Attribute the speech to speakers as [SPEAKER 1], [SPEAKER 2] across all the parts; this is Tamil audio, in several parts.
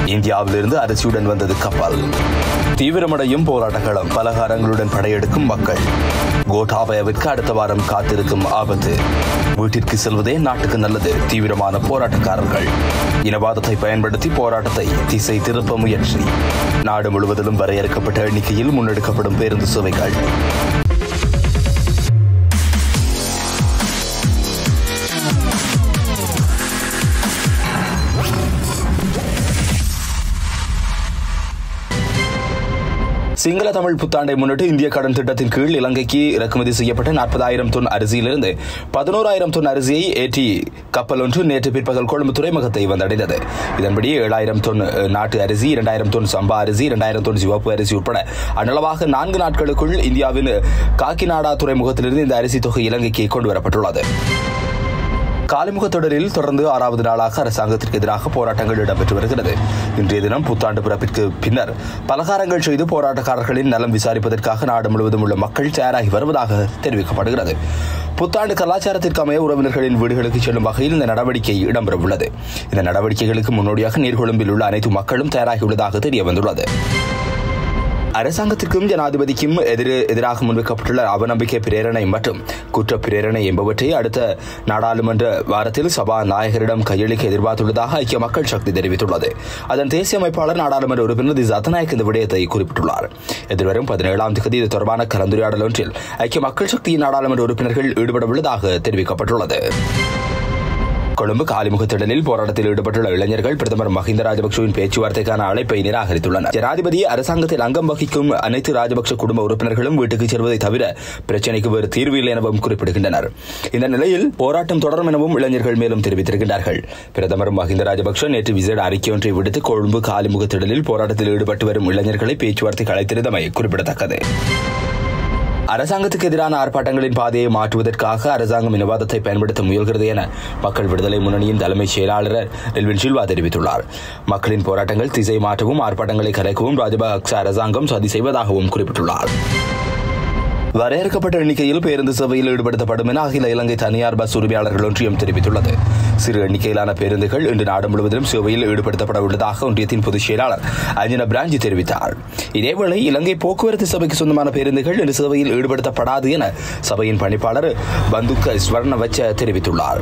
[SPEAKER 1] இந்தியாவிலிருந்து அரிசியுடன் வந்தது கப்பல் தீவிரமடையும் போராட்டங்களும் பலகாரங்களுடன் படையெடுக்கும் மக்கள் கோட்டாபயவிற்கு அடுத்த வாரம் காத்திருக்கும் ஆபத்து வீட்டிற்கு செல்வதே நாட்டுக்கு நல்லது தீவிரமான போராட்டக்காரர்கள் இனவாதத்தை பயன்படுத்தி போராட்டத்தை திசை திருப்ப முயற்சி நாடு முழுவதிலும் வரையறுக்கப்பட்ட எண்ணிக்கையில் முன்னெடுக்கப்படும் பேருந்து சேவைகள் சிங்கள தமிழ் புத்தாண்டை முன்னிட்டு இந்திய கடன் திட்டத்தின் கீழ் இலங்கைக்கு இறக்குமதி செய்யப்பட்ட நாற்பதாயிரம் தொன் அரிசியிலிருந்து பதினோராயிரம் தொன் அரிசியை ஏற்றி கப்பல் ஒன்று நேற்று பிற்பகல் கொழும்பு துறைமுகத்தை வந்தடைந்தது இதன்படி ஏழாயிரம் தொன் அஹ், நாட்டு அரிசி இரண்டாயிரம் தொன் சம்பா அரிசி இரண்டாயிரம் தொன் சிவப்பு அரிசி உட்பட அன்னளவாக நான்கு நாட்களுக்குள் இந்தியாவின் காக்கிநாடா துறைமுகத்திலிருந்து இந்த அரிசி தொகை இலங்கைக்கு கொண்டு வரப்பட்டுள்ளது காலிமுக தொடரில் தொடர்ந்து ஆறாவது நாளாக அரசாங்கத்திற்கு எதிராக போராட்டங்கள் இடம்பெற்று வருகிறது இன்றைய தினம் புத்தாண்டு பிறப்பிற்கு பின்னர் பலகாரங்கள் செய்து போராட்டக்காரர்களின் நலம் விசாரிப்பதற்காக நாடு முழுவதும் உள்ள மக்கள் தயாராகி வருவதாக தெரிவிக்கப்படுகிறது புத்தாண்டு கலாச்சாரத்திற்கு அமைய உறவினர்களின் வீடுகளுக்கு செல்லும் வகையில் இந்த நடவடிக்கை இடம்பெறவுள்ளது இந்த நடவடிக்கைகளுக்கு முன்னோடியாக நீர்கொழும்பில் உள்ள அனைத்து மக்களும் தயாராகியுள்ளதாக தெரிய வந்துள்ளது அரசாங்கத்திற்கும் ஜனாதிபதிக்கும் எதிர எதிராக முன்வைக்கப்பட்டுள்ள அவநம்பிக்கை பிரேரணை மற்றும் குற்ற பிரேரணை என்பவற்றை அடுத்த நாடாளுமன்ற வாரத்தில் சபாநாயகரிடம் கையளிக்க எதிர்பார்த்துள்ளதாக ஐக்கிய மக்கள் சக்தி தெரிவித்துள்ளது அதன் தேசிய அமைப்பாளர் நாடாளுமன்ற உறுப்பினர் திஸ் அத்தநாயக் இந்த விடயத்தை குறிப்பிட்டுள்ளார் எதிர்வரும் பதினேழாம் தேதி இது தொடர்பான கலந்துரையாடல் ஒன்றில் ஐக்கிய மக்கள் சக்தியின் நாடாளுமன்ற உறுப்பினர்கள் ஈடுபட உள்ளதாக தெரிவிக்கப்பட்டுள்ளது கொழும்பு காலிமுக திடலில் போராட்டத்தில் ஈடுபட்டுள்ள இளைஞர்கள் பிரதமர் மஹிந்த ராஜபக்சவின் பேச்சுவார்த்தைக்கான அழைப்பை நிராகரித்துள்ளனர் ஜனாதிபதி அரசாங்கத்தில் அங்கம் வகிக்கும் அனைத்து ராஜபக்ச குடும்ப உறுப்பினர்களும் வீட்டுக்கு செல்வதை தவிர பிரச்சினைக்கு வேறு தீர்வு இல்லை எனவும் குறிப்பிடுகின்றனர் இந்த நிலையில் போராட்டம் தொடரும் எனவும் இளைஞர்கள் மேலும் தெரிவித்திருக்கின்றார்கள் பிரதமர் மஹிந்த ராஜபக்ச நேற்று விசேட அறிக்கை ஒன்றை விடுத்து கொழும்பு காலிமுக திடலில் போராட்டத்தில் ஈடுபட்டு வரும் இளைஞர்களை பேச்சுவார்த்தைக்கு அழைத்திருந்தமை குறிப்பிடத்தக்கது அரசாங்கத்துக்கு எதிரான ஆர்ப்பாட்டங்களின் பாதையை மாற்றுவதற்காக அரசாங்கம் இனவாதத்தை பயன்படுத்த முயல்கிறது என மக்கள் விடுதலை முன்னணியின் தலைமைச் செயலாளர் எல்வின் சில்வா தெரிவித்துள்ளார் மக்களின் போராட்டங்கள் திசை மாற்றவும் ஆர்ப்பாட்டங்களை கலைக்கவும் ராஜபக்ச அரசாங்கம் சதி செய்வதாகவும் குறிப்பிட்டுள்ளார் வரையறுக்கப்பட்ட எண்ணிக்கையில் பேருந்து சேவையில் ஈடுபடுத்தப்படும் என அகில இலங்கை தனியார் பஸ் உரிமையாளர்கள் ஒன்றியம் தெரிவித்துள்ளது சிறு எண்ணிக்கையிலான பேருந்துகள் இன்று நாடு முழுவதிலும் சேவையில் ஈடுபடுத்தப்பட உள்ளதாக ஒன்றியத்தின் பொதுச் செயலாளர் அஞ்சன பிராஞ்சி தெரிவித்தார் இதேவேளை இலங்கை போக்குவரத்து சபைக்கு சொந்தமான பேருந்துகள் இன்று சேவையில் ஈடுபடுத்தப்படாது என சபையின் பணிப்பாளர் பந்துக்க ஸ்வர்ணவச்ச தெரிவித்துள்ளார்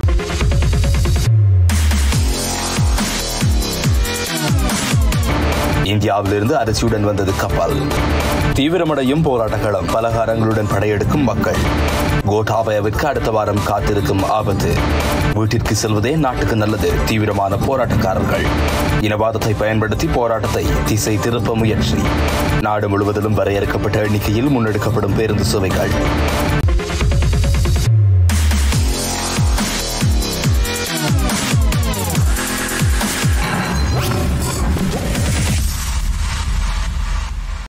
[SPEAKER 1] இந்தியாவிலிருந்து அரிசியுடன் வந்தது கப்பல் தீவிரமடையும் போராட்டங்களும் பலகாரங்களுடன் படையெடுக்கும் மக்கள் கோட்டாபயவிற்கு அடுத்த வாரம் காத்திருக்கும் ஆபத்து வீட்டிற்கு செல்வதே நாட்டுக்கு நல்லது தீவிரமான போராட்டக்காரர்கள் இனவாதத்தை பயன்படுத்தி போராட்டத்தை திசை திருப்ப முயற்சி நாடு முழுவதிலும் வரையறுக்கப்பட்ட எண்ணிக்கையில் முன்னெடுக்கப்படும் பேருந்து சேவைகள்